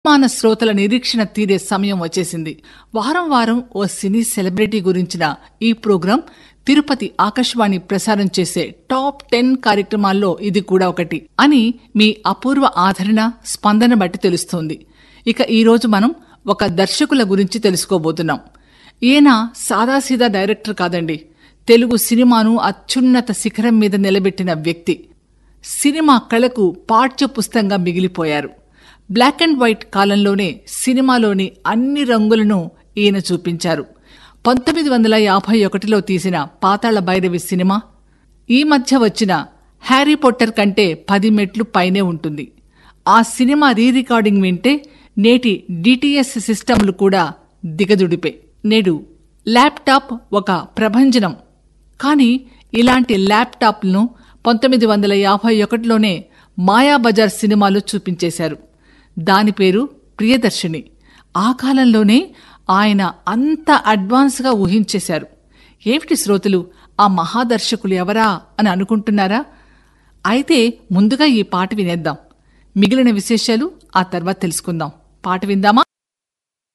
మాన శ్రోతల నిరీక్షణ తీరే సమయం వచ్చేసింది వారం వారం ఓ సినీ సెలబ్రిటీ గురించిన ఈ ప్రోగ్రాం తిరుపతి ఆకాశవాణి ప్రసారం చేసే టాప్ టెన్ కార్యక్రమాల్లో ఇది కూడా ఒకటి అని మీ అపూర్వ ఆదరణ స్పందన బట్టి తెలుస్తోంది ఇక ఈ రోజు మనం ఒక దర్శకుల గురించి తెలుసుకోబోతున్నాం ఈయన సాదాసీదా డైరెక్టర్ కాదండి తెలుగు సినిమాను అత్యున్నత శిఖరం మీద నిలబెట్టిన వ్యక్తి సినిమా కళకు పాఠ్య పుస్తకంగా మిగిలిపోయారు బ్లాక్ అండ్ వైట్ కాలంలోనే సినిమాలోని అన్ని రంగులను ఈయన చూపించారు పంతొమ్మిది వందల యాభై ఒకటిలో తీసిన పాతాళ భైరవి సినిమా ఈ మధ్య వచ్చిన హ్యారీ పొట్టర్ కంటే పది మెట్లు పైనే ఉంటుంది ఆ సినిమా రీ రికార్డింగ్ వింటే నేటి డిటిఎస్ సిస్టంలు కూడా దిగదుడిపే నేడు ల్యాప్టాప్ ఒక ప్రభంజనం కానీ ఇలాంటి ల్యాప్టాప్లను పంతొమ్మిది వందల యాభై ఒకటిలోనే మాయాబజార్ సినిమాలో చూపించేశారు దాని పేరు ప్రియదర్శిని ఆ కాలంలోనే ఆయన అంత అడ్వాన్స్గా ఊహించేశారు ఏమిటి శ్రోతలు ఆ మహాదర్శకులు ఎవరా అని అనుకుంటున్నారా అయితే ముందుగా ఈ పాట వినేద్దాం మిగిలిన విశేషాలు ఆ తర్వాత తెలుసుకుందాం పాట విందామా